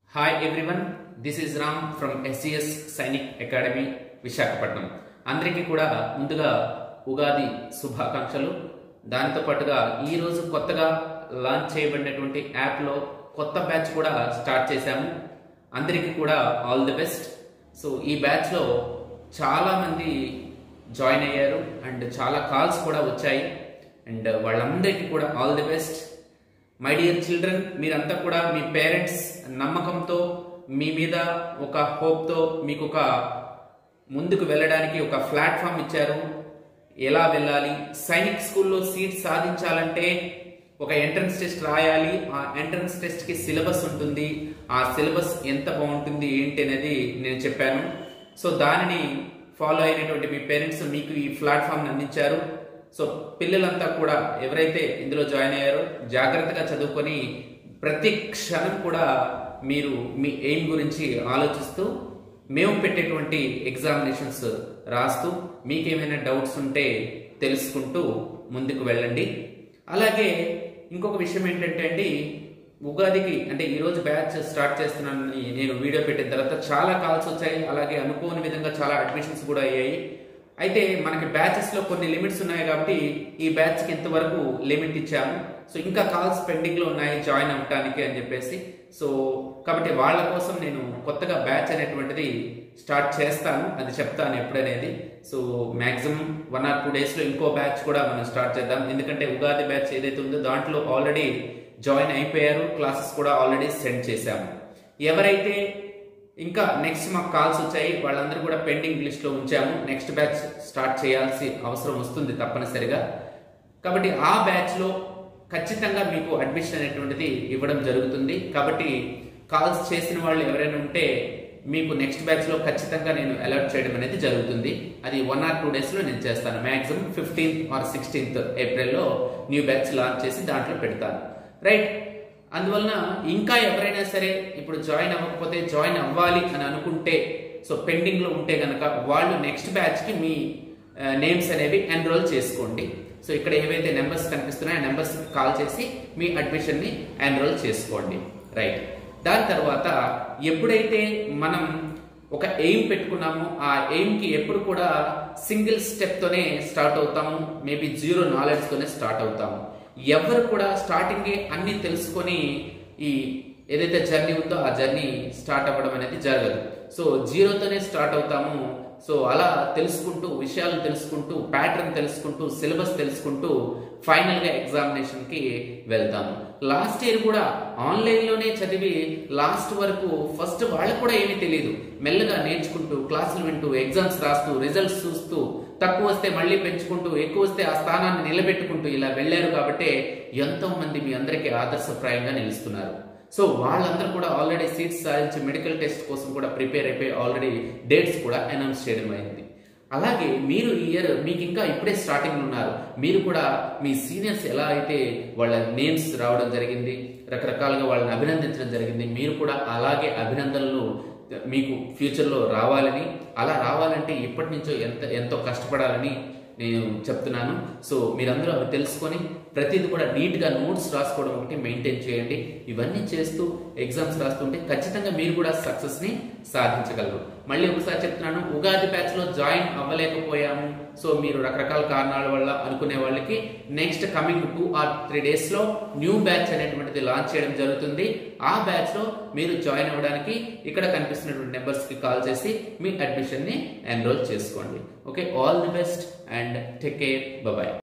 hi everyone this is Ram from SCS Sainik academy Visakhapatnam అందరికీ కూడా ముందుగా ఉగాది శుభాకాంక్షలు దానితో పాటుగా ఈ రోజు కొత్తగా లాంచ్ చేయబడినటువంటి యాప్లో కొత్త బ్యాచ్ కూడా స్టార్ట్ చేశాము అందరికీ కూడా ఆల్ ది బెస్ట్ సో ఈ బ్యాచ్లో చాలా మంది జాయిన్ అయ్యారు అండ్ చాలా కాల్స్ కూడా వచ్చాయి అండ్ వాళ్ళందరికీ కూడా all the best my dear children మీరంతా కూడా మీ పేరెంట్స్ నమ్మకంతో మీ మీద ఒక హోప్తో మీకు ఒక ముందుకు వెళ్ళడానికి ఒక ప్లాట్ఫామ్ ఇచ్చారు ఎలా వెళ్ళాలి సైనిక్ స్కూల్లో సీట్ సాధించాలంటే ఒక ఎంట్రన్స్ టెస్ట్ రాయాలి ఆ ఎంట్రన్స్ టెస్ట్కి సిలబస్ ఉంటుంది ఆ సిలబస్ ఎంత బాగుంటుంది ఏంటి అనేది నేను చెప్పాను సో దానిని ఫాలో అయినటువంటి మీ పేరెంట్స్ మీకు ఈ ప్లాట్ఫామ్ని అందించారు సో పిల్లలంతా కూడా ఎవరైతే ఇందులో జాయిన్ అయ్యారో జాగ్రత్తగా చదువుకొని ప్రతి క్షణం కూడా మీరు మీ ఎయిమ్ గురించి ఆలోచిస్తూ మేము పెట్టేటువంటి ఎగ్జామినేషన్స్ రాస్తూ మీకేమైనా డౌట్స్ ఉంటే తెలుసుకుంటూ ముందుకు వెళ్ళండి అలాగే ఇంకొక విషయం ఏంటంటే అండి ఉగాదికి అంటే ఈ రోజు బ్యాచ్ స్టార్ట్ చేస్తున్నానని నేను వీడియో పెట్టిన తర్వాత చాలా కాల్స్ వచ్చాయి అలాగే అనుకోని విధంగా చాలా అడ్మిషన్స్ కూడా అయ్యాయి అయితే మనకి బ్యాచెస్ లో కొన్ని లిమిట్స్ ఉన్నాయి కాబట్టి ఈ బ్యాచ్ కి ఇంతవరకు లిమిట్ ఇచ్చాము సో ఇంకా కాల్స్ పెండింగ్ లో ఉన్నాయి జాయిన్ అవ్వటానికి అని చెప్పేసి సో కాబట్టి వాళ్ళ కోసం నేను కొత్తగా బ్యాచ్ అనేటువంటిది స్టార్ట్ చేస్తాను అది చెప్తాను ఎప్పుడనేది so maximum one or two days లో ఇంకో బ్యాచ్ కూడా మనం స్టార్ట్ చేద్దాం ఎందుకంటే ఉగాది బ్యాచ్ ఏదైతే ఉందో దాంట్లో ఆల్రెడీ జాయిన్ అయిపోయారు క్లాసెస్ కూడా ఆల్రెడీ సెండ్ చేశాము ఎవరైతే ఇంకా నెక్స్ట్ మాకు కాల్స్ వచ్చాయి వాళ్ళందరూ కూడా పెండింగ్ లిస్ట్ లో ఉంచాము నెక్స్ట్ బ్యాచ్ స్టార్ట్ చేయాల్సి అవసరం వస్తుంది తప్పనిసరిగా కాబట్టి ఆ బ్యాచ్ లో ఖచ్చితంగా మీకు అడ్మిషన్ అనేటువంటిది ఇవ్వడం జరుగుతుంది కాబట్టి కాల్స్ చేసిన వాళ్ళు ఎవరైనా ఉంటే మీకు నెక్స్ట్ బ్యాచ్ లో ఖచ్చితంగా నేను అలర్ట్ చేయడం అనేది జరుగుతుంది అది వన్ ఆర్ టూ డేస్ లో నేను చేస్తాను మాక్సిమం ఫిఫ్టీన్త్ ఆర్ సిక్స్టీన్త్ ఏప్రిల్లో న్యూ బ్యాచ్ లాంచ్ చేసి దాంట్లో పెడతాను రైట్ అందువలన ఇంకా ఎవరైనా సరే ఇప్పుడు జాయిన్ అవ్వకపోతే జాయిన్ అవ్వాలి అని అనుకుంటే సో పెండింగ్ లో ఉంటే గనక వాళ్ళు నెక్స్ట్ బ్యాచ్ కి మీ నేమ్స్ అనేవి ఎన్రోల్ చేసుకోండి సో ఇక్కడ ఏవైతే నెంబర్స్ కనిపిస్తున్నాయో ఆ నెంబర్స్ కాల్ చేసి మీ అడ్మిషన్ ని ఎన్రోల్ చేసుకోండి రైట్ దాని తర్వాత ఎప్పుడైతే మనం ఒక ఎయిమ్ పెట్టుకున్నామో ఆ ఎయిమ్ కి ఎప్పుడు కూడా సింగిల్ స్టెప్ తోనే స్టార్ట్ అవుతాము మేబీ జీరో నాలెడ్జ్ తోనే స్టార్ట్ అవుతాము ఎవరు కూడా స్టార్టింగ్ అన్ని తెలుసుకొని ఈ ఏదైతే జర్నీ ఉందో ఆ జర్నీ స్టార్ట్ అవ్వడం అనేది జరగదు సో జీరోతోనే స్టార్ట్ అవుతాము సో అలా తెలుసుకుంటూ విషయాలు తెలుసుకుంటూ ప్యాటర్న్ తెలుసుకుంటూ సిలబస్ తెలుసుకుంటూ ఫైనల్ గా ఎగ్జామినేషన్ కి వెళ్తాము లాస్ట్ ఇయర్ కూడా ఆన్లైన్ లోనే చదివి లాస్ట్ వరకు ఫస్ట్ వాళ్ళకు కూడా ఏమీ తెలియదు మెల్లగా నేర్చుకుంటూ క్లాసులు వింటూ ఎగ్జామ్స్ రాస్తూ రిజల్ట్స్ చూస్తూ తక్కువ వస్తే మళ్ళీ పెంచుకుంటూ ఎక్కువ వస్తే ఆ స్థానాన్ని నిలబెట్టుకుంటూ ఇలా వెళ్ళారు కాబట్టి ఎంతో మంది మీ అందరికీ ఆదర్శప్రాయంగా నిలుస్తున్నారు సో వాళ్ళందరూ కూడా ఆల్రెడీ సీట్స్ సాధించి మెడికల్ టెస్ట్ కోసం కూడా ప్రిపేర్ అయిపోయి ఆల్రెడీ డేట్స్ కూడా అనౌన్స్ చేయడం అయింది అలాగే మీరు ఈ ఇయర్ మీకు ఇంకా ఇప్పుడే స్టార్టింగ్ ఉన్నారు మీరు కూడా మీ సీనియర్స్ ఎలా అయితే వాళ్ళ నేమ్స్ రావడం జరిగింది రకరకాలుగా వాళ్ళని అభినందించడం జరిగింది మీరు కూడా అలాగే అభినందనలు మీకు ఫ్యూచర్లో రావాలని అలా రావాలంటే ఇప్పటి నుంచో ఎంత ఎంతో కష్టపడాలని నేను చెప్తున్నాను సో మీరందరూ అవి తెలుసుకొని ప్రతిదీ కూడా నీట్గా నోట్స్ రాసుకోవడం ఒకటి మెయింటైన్ చేయండి ఇవన్నీ చేస్తూ ఎగ్జామ్స్ రాస్తుంటే ఖచ్చితంగా మీరు కూడా సక్సెస్ని సాధించగలరు మళ్ళీ ఒకసారి చెప్తున్నాను ఉగాది బ్యాచ్లో జాయిన్ అవ్వలేకపోయాము సో మీరు రకరకాల కారణాల వల్ల అనుకునే వాళ్ళకి next coming two or three డేస్లో న్యూ బ్యాచ్ అనేటువంటిది లాంచ్ చేయడం జరుగుతుంది ఆ బ్యాచ్లో మీరు జాయిన్ అవ్వడానికి ఇక్కడ కనిపిస్తున్నటువంటి నెంబర్స్కి కాల్ చేసి మీ అడ్మిషన్ని ఎన్రోల్ చేసుకోండి okay all the best and take care bye